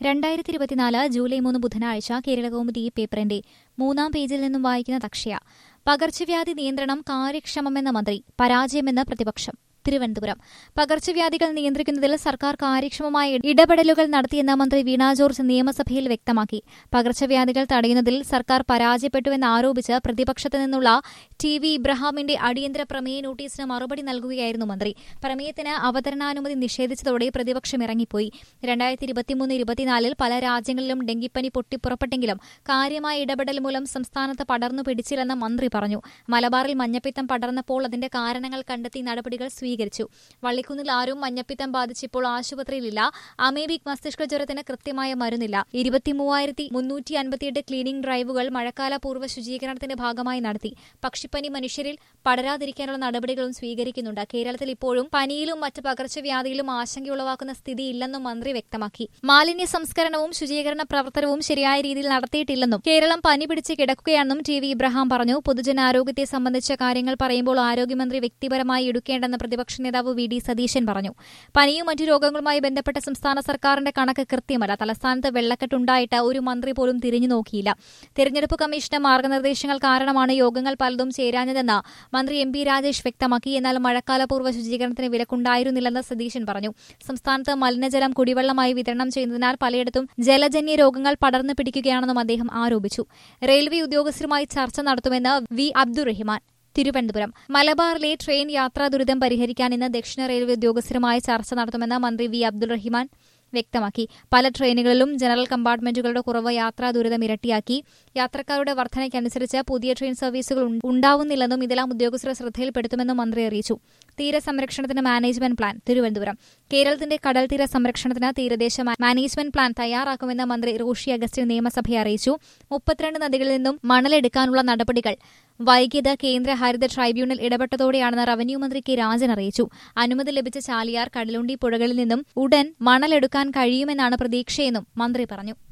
രണ്ടായിരത്തി ഇരുപത്തിനാല് ജൂലൈ മൂന്ന് ബുധനാഴ്ച കേരളകൗമുദി പേപ്പറിന്റെ മൂന്നാം പേജിൽ നിന്നും വായിക്കുന്ന തക്ഷയ പകർച്ചവ്യാധി നിയന്ത്രണം കാര്യക്ഷമമെന്ന മന്ത്രി പരാജയമെന്ന് പ്രതിപക്ഷം തിരുവനന്തപുരം പകർച്ചവ്യാധികൾ നിയന്ത്രിക്കുന്നതിൽ സർക്കാർ കാര്യക്ഷമമായ ഇടപെടലുകൾ നടത്തിയെന്ന് മന്ത്രി വീണ ജോർജ് നിയമസഭയിൽ വ്യക്തമാക്കി പകർച്ചവ്യാധികൾ തടയുന്നതിൽ സർക്കാർ പരാജയപ്പെട്ടുവെന്ന് ആരോപിച്ച് പ്രതിപക്ഷത്തു നിന്നുള്ള ടി വി ഇബ്രഹാമിന്റെ അടിയന്തര പ്രമേയ നോട്ടീസിന് മറുപടി നൽകുകയായിരുന്നു മന്ത്രി പ്രമേയത്തിന് അവതരണാനുമതി നിഷേധിച്ചതോടെ പ്രതിപക്ഷം ഇറങ്ങിപ്പോയി രണ്ടായിരത്തി ഇരുപത്തിമൂന്ന് ഇരുപത്തിനാലിൽ പല രാജ്യങ്ങളിലും ഡെങ്കിപ്പനി പൊട്ടിപ്പുറപ്പെട്ടെങ്കിലും കാര്യമായ ഇടപെടൽ മൂലം സംസ്ഥാനത്ത് പടർന്നു പിടിച്ചില്ലെന്ന് മന്ത്രി പറഞ്ഞു മലബാറിൽ മഞ്ഞപ്പിത്തം പടർന്നപ്പോൾ അതിന്റെ കാരണങ്ങൾ കണ്ടെത്തി നടപടികൾ സ്വീകരിച്ചു വള്ളിക്കുന്നിൽ ആരും മഞ്ഞപ്പിത്തം ബാധിച്ചിപ്പോൾ ആശുപത്രിയിലില്ല അമേബിക് മസ്തിഷ്ക ജ്വരത്തിന് കൃത്യമായ മരുന്നില്ല ഇരുപത്തിമൂവായിരത്തി മുന്നൂറ്റി അൻപത്തിയെട്ട് ക്ലീനിംഗ് ഡ്രൈവുകൾ മഴക്കാല പൂർവ്വ ശുചീകരണത്തിന്റെ ഭാഗമായി നടത്തി പക്ഷിപ്പനി മനുഷ്യരിൽ പടരാതിരിക്കാനുള്ള നടപടികളും സ്വീകരിക്കുന്നുണ്ട് കേരളത്തിൽ ഇപ്പോഴും പനിയിലും മറ്റ് പകർച്ചവ്യാധിയിലും ആശങ്കയുളവാക്കുന്ന സ്ഥിതിയില്ലെന്നും മന്ത്രി വ്യക്തമാക്കി മാലിന്യ സംസ്കരണവും ശുചീകരണ പ്രവർത്തനവും ശരിയായ രീതിയിൽ നടത്തിയിട്ടില്ലെന്നും കേരളം പനി പിടിച്ച് കിടക്കുകയാണെന്നും ടി വി ഇബ്രഹാം പറഞ്ഞു പൊതുജനാരോഗ്യത്തെ സംബന്ധിച്ച കാര്യങ്ങൾ പറയുമ്പോൾ ആരോഗ്യമന്ത്രി വ്യക്തിപരമായി എടുക്കേണ്ടെന്ന് പ്രതിപക്ഷ നേതാവ് വി ഡി സതീശൻ പറഞ്ഞു പനിയും മറ്റു രോഗങ്ങളുമായി ബന്ധപ്പെട്ട സംസ്ഥാന സർക്കാരിന്റെ കണക്ക് കൃത്യമല്ല തലസ്ഥാനത്ത് വെള്ളക്കെട്ടുണ്ടായിട്ട് ഒരു മന്ത്രി പോലും തിരിഞ്ഞു നോക്കിയില്ല തെരഞ്ഞെടുപ്പ് കമ്മീഷന്റെ മാർഗനിർദ്ദേശങ്ങൾ കാരണമാണ് യോഗങ്ങൾ പലതും ചേരാഞ്ഞതെന്ന് മന്ത്രി എം പി രാജേഷ് വ്യക്തമാക്കി എന്നാൽ മഴക്കാലപൂർവ്വ ശുചീകരണത്തിന് വിലക്കുണ്ടായിരുന്നില്ലെന്ന് സതീശൻ പറഞ്ഞു സംസ്ഥാനത്ത് മലിനജലം കുടിവെള്ളമായി വിതരണം ചെയ്യുന്നതിനാൽ പലയിടത്തും ജലജന്യ രോഗങ്ങൾ പടർന്നു പിടിക്കുകയാണെന്നും അദ്ദേഹം ആരോപിച്ചു റെയിൽവേ ഉദ്യോഗസ്ഥരുമായി ചർച്ച നടത്തുമെന്ന് വി അബ്ദുറഹിമാൻ തിരുവനന്തപുരം മലബാറിലെ ട്രെയിൻ യാത്രാ ദുരിതം പരിഹരിക്കാൻ ഇന്ന് ദക്ഷിണ റെയിൽവേ ഉദ്യോഗസ്ഥരുമായി ചർച്ച നടത്തുമെന്ന് മന്ത്രി വി അബ്ദുൾ റഹിമാൻ വ്യക്തമാക്കി പല ട്രെയിനുകളിലും ജനറൽ കമ്പാർട്ട്മെന്റുകളുടെ കുറവ് യാത്രാ ദുരിതം ഇരട്ടിയാക്കി യാത്രക്കാരുടെ വർധനയ്ക്കനുസരിച്ച് പുതിയ ട്രെയിൻ സർവീസുകൾ ഉണ്ടാവുന്നില്ലെന്നും ഇതെല്ലാം ഉദ്യോഗസ്ഥരെ ശ്രദ്ധയിൽപ്പെടുത്തുമെന്നും മന്ത്രി അറിയിച്ചു തീരസംരക്ഷണത്തിന് മാനേജ്മെന്റ് പ്ലാൻ തിരുവനന്തപുരം കേരളത്തിന്റെ കടൽ തീര സംരക്ഷണത്തിന് തീരദേശ മാനേജ്മെന്റ് പ്ലാൻ തയ്യാറാക്കുമെന്ന് മന്ത്രി റോഷി അഗസ്റ്റിൻ നിയമസഭയെ അറിയിച്ചു മുപ്പത്തിരണ്ട് നദികളിൽ നിന്നും മണലെടുക്കാനുള്ള നടപടികൾ വൈകിയത് കേന്ദ്ര ഹരിത ട്രൈബ്യൂണൽ ഇടപെട്ടതോടെയാണെന്ന് റവന്യൂ മന്ത്രി കെ രാജൻ അറിയിച്ചു അനുമതി ലഭിച്ച ചാലിയാർ കടലുണ്ടി പുഴകളിൽ നിന്നും ഉടൻ മണലെടുക്കാൻ കഴിയുമെന്നാണ് പ്രതീക്ഷയെന്നും മന്ത്രി പറഞ്ഞു